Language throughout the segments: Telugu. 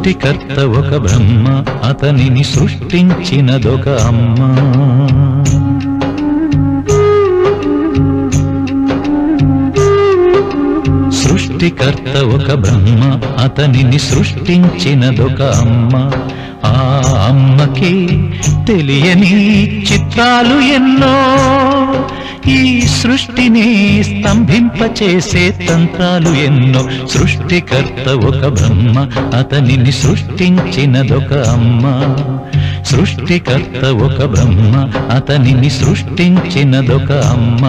సృష్టికర్త ఒక బ్రహ్మ అతనిని సృష్టించినదొక అమ్మ సృష్టికర్త ఒక బ్రహ్మ అతనిని సృష్టించినదొక అమ్మ ఆ అమ్మకి తెలియని చిత్రాలు ఎన్నో ఈ సృష్టిని స్తంభింపచేసే తంత్రాలు ఎన్నో సృష్టికర్త ఒక బ్రహ్మ అతనిని సృష్టించినదొక అమ్మ సృష్టికర్త ఒక బ్రహ్మ అతనిని సృష్టించినదొక అమ్మ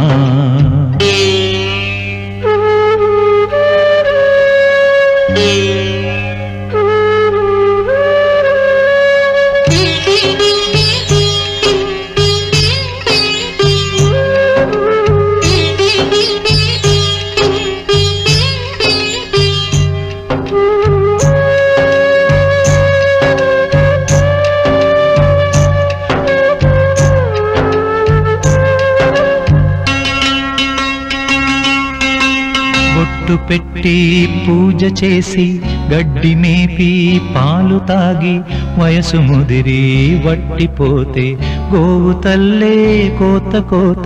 బొట్టు పెట్టి పూజ చేసి గడ్డి మేపి పాలు తాగి వయసు ముదిరి వట్టిపోతే గోవు తల్లే కోత కోత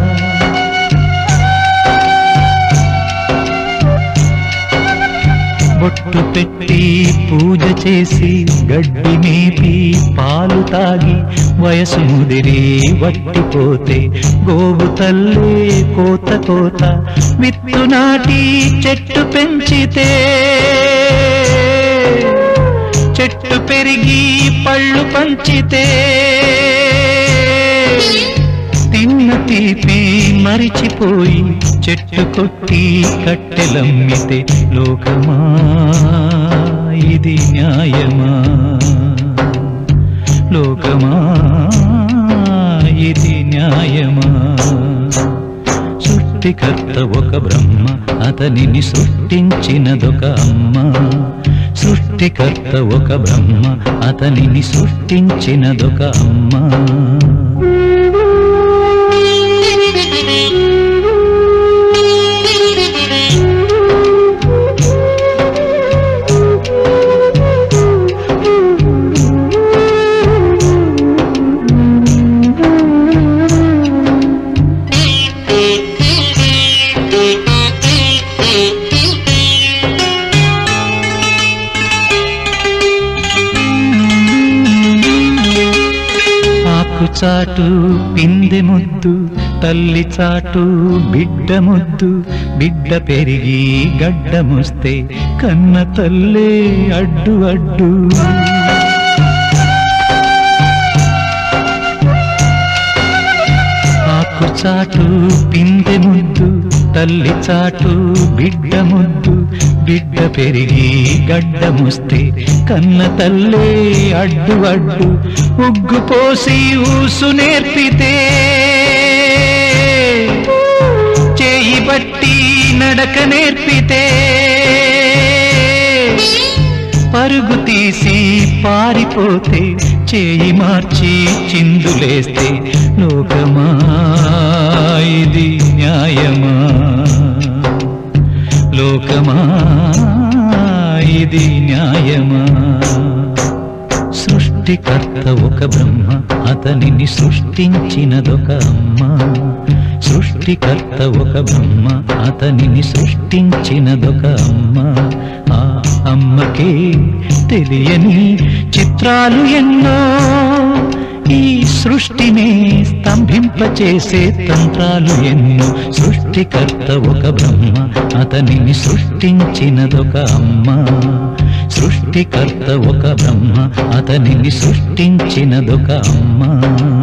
బొట్టు పెట్టి పూజ చేసి గడ్డి మేపి పాలు తాగి వయసు ముదిరి వట్టిపోతే గోవు తల్లే కోత కోత విత్తు నాటి చెట్టు పెంచితే చెట్టు పెరిగి పళ్ళు పంచితే తిన్న తీపి మరిచిపోయి చెట్టు కొట్టి కట్టెలమ్మితే లోకమా ఇది న్యాయమా లోకమా ఇది న్యాయమా సృష్టికర్త ఒక బ్రహ్మ అతనిని సృష్టించినదొక అమ్మ సృష్టికర్త ఒక బ్రహ్మ అతనిని సృష్టించినదొక అమ్మ ఆకు చాటు పిందె ముద్దు తల్లి చాటు బిడ్డ ముద్దు బిడ్డ పెరిగి గడ్డముస్తే కన్న తల్లే అడ్డు అడ్డు ఆకు చాటు పిందె ముద్దు తల్లి చాటు బిడ్డ ముద్దు బిడ్డ పెరిగి గడ్డముస్తే కన్న తల్లే అడ్డు అడ్డు ఉగ్గు పోసి ఊసు నేర్పితే చేయి బట్టి నడక నేర్పితే పరుగు తీసి పారిపోతే చేయి మార్చి చిందులేస్తే లోకమా ఇది న్యాయమా లోకమా ఇది న్యాయమా సృష్టికర్త ఒక బ్రహ్మ అతనిని సృష్టించినదొక అమ్మ సృష్టికర్త ఒక బ్రహ్మ అతనిని సృష్టించినదొక అమ్మ ఆ అమ్మకే తెలియని చిత్రాలు ఎన్నో ఈ సృష్టిని స్తంభింపచేసే తంత్రాలు ఎన్నో సృష్టికర్త ఒక బ్రహ్మ అతనిని సృష్టించినదొక అమ్మ సృష్టికర్త ఒక బ్రహ్మ అతనిని సృష్టించినదొక అమ్మ